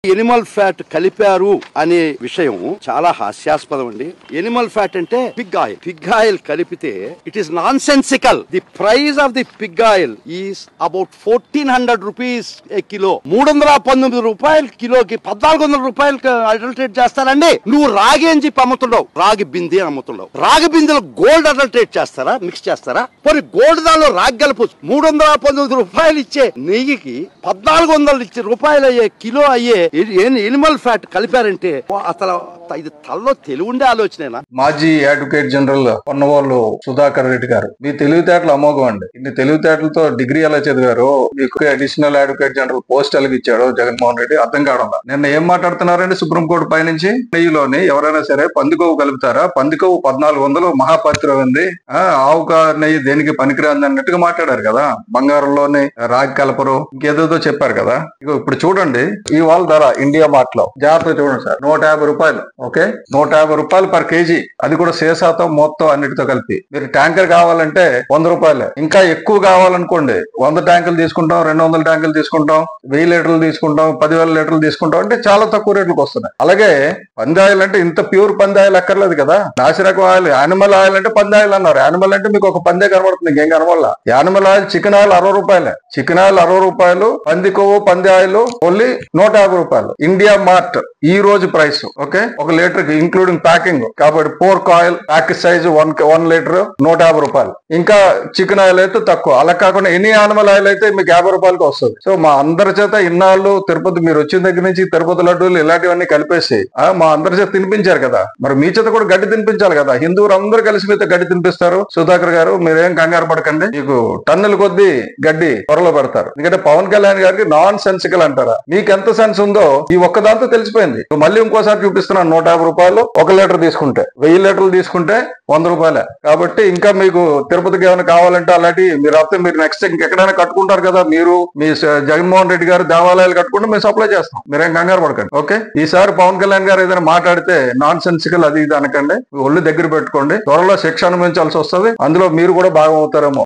Animal fat కలిపారు అనే విషయం చాలా హాస్యాస్పదం అండి ఎనిమల్ ఫ్యాట్ అంటే పిగ్ ఆయిల్ పిగ్ ఆయిల్ కలిపితే it is nonsensical the price of the pig oil is about fourteen hundred rupees a kilo మూడు వందల పంతొమ్మిది రూపాయలు కిలోకి పద్నాలుగు వందల రూపాయలకి అడల్టరేట్ చేస్తారండి నువ్వు రాగి అని చెప్పి అమ్ముతుండవు రాగి బింది అని అమ్ముతుండవు రాగి బిందెలో గోల్డ్ అడల్టరేట్ చేస్తారా మిక్స్ చేస్తారా మరి గోల్డ్ దానిలో రాగి కలపచ్చు మూడు వందల పంతొమ్మిది రూపాయలు ఇచ్చే నెయ్యికి పద్నాలుగు వందలు ఇచ్చే రూపాయలు అయ్యే కిలో అయ్యే ఎనిమల్ ఫ్యాట్ కలిపారంటే వా, అసలు ఇది తల్లో తెలివి ఉండే ఆలోచనేనా మాజీ అడ్వకేట్ జనరల్ పొన్నవాళ్ళు సుధాకర్ రెడ్డి గారు మీ తెలివితేటలు అమోఘం అండి ఇన్ని తెలివితేటలతో డిగ్రీ ఎలా చదివారో మీకు అడిషనల్ అడ్వకేట్ జనరల్ పోస్ట్ ఎలాగ ఇచ్చాడో జగన్మోహన్ రెడ్డి అర్థం కావడం లేదు. నిన్న ఏం మాట్లాడుతున్నారండి సుప్రీంకోర్టు పైనుంచి నెయ్యిలోని ఎవరైనా సరే పందికొవ్వు కలుపుతారా పందికొవ్వు పద్నాలుగు వందలు మహాపాత్ర ఉంది ఆ, ఆవు కా- నెయ్యి దేనికి పనికిరాంది అన్నట్టుగా మాట్లాడారు కదా బంగారంలోని రాగి కలపరు ఇంకేదేదో చెప్పారు కదా ఇగో ఇప్పుడు చూడండి ఇవాళ ధర ఇండియా మార్ట్ లో జాగ్రత్తగా చూడండి సార్ నూట యాభై రూపాయలు ఓకే నూట యాభై రూపాయలు పర్ కేజీ అది కూడా శేషాతం మొత్తం అన్నిటితో కలిపి మీరు ట్యాంకర్ కావాలంటే వంద రూపాయలే ఇంకా ఎక్కువ కావాలనుకోండి వంద ట్యాంకులు తీసుకుంటాం రెండు వందల ట్యాంకులు తీసుకుంటాం వెయ్యి లీటర్లు తీసుకుంటాం పదివేల లీటర్లు తీసుకుంటాం అంటే చాలా తక్కువ రేట్లకు వస్తున్నాయి అలాగే పంది ఆయిల్ అంటే ఇంత ప్యూర్ పంది ఆయిల్ అక్కర్లేదు కదా నాసిరకం ఆయిల్ యానిమల్ ఆయిల్ అంటే పంది ఆయిల్ అన్నారు యానిమల్ అంటే మీకు ఒక పందే కనబడుతుంది ఇంకేం కనబడాల యానిమల్ ఆయిల్ చికెన్ ఆయిల్ అరవై రూపాయలే చికెన్ ఆయిల్ అరవై రూపాయలు పంది కొవ్వు పంది ఆయిల్ ఓన్లీ నూట యాభై రూపాయలు ఇండియా మార్ట్ ఈ రోజు ప్రైస్ ఓకే ఒక లీటర్ కి ఇంక్లూడింగ్ ప్యాకింగ్ కాబట్టి pork oil pack size one one litre నూట యాభై రూపాయలు ఇంకా చికెన్ ఆయిల్ అయితే తక్కువ అలా కాకుండా ఎనీ యానిమల్ ఆయిల్ అయితే మీకు యాభై రూపాయలకి వస్తుంది సో మా అందరి చేత ఇన్నాళ్ళు తిరుపతి మీరు వచ్చిన దగ్గర నుంచి తిరుపతి లడ్డూలు ఇలాంటివన్నీ కలిపేసి ఆ, మా అందరి చేత తినిపించారు కదా మరి మీ చేత కూడా గడ్డి తినిపించాలి కదా హిందువులు అందరూ కలిసి మీతో గడ్డి తినిపిస్తారు సుధాకర్ గారు మీరేం కంగారు పడకండి మీకు టన్నుల కొద్దీ గడ్డి త్వరలో పెడతారు ఎందుకంటే పవన్ కళ్యాణ్ గారికి నాన్ సెన్సికల్ అంటారా మీకు ఎంత సెన్స్ ఉందో ఈ ఒక్క దాంతో తెలిసిపోయింది మళ్ళీ ఇంకోసారి చూపిస్తున్నాను నూట యాభై రూపాయలు ఒక లీటర్ తీసుకుంటే వెయ్యి లీటర్లు తీసుకుంటే వంద రూపాయలే కాబట్టి ఇంకా మీకు తిరుపతికి ఏమైనా కావాలంటే అలాంటి మీరు వస్తే మీరు నెక్స్ట్ ఇంకెక్కడైనా కట్టుకుంటారు కదా మీరు మీ స- జగన్మోహన్ రెడ్డి గారు దేవాలయాలు కట్టుకుంటే మేము సప్లై చేస్తాం మీరేం కంగారు పడకండి ఓకే ఈసారి పవన్ కళ్యాణ్ గారు ఏదైనా మాట్లాడితే నాన్ సెన్సికల్ అది ఇది అనకండి మీ ఒళ్ళు దగ్గర పెట్టుకోండి త్వరలో శిక్ష అనుభవించాల్సి వస్తుంది అందులో మీరు కూడా భాగం అవుతారేమో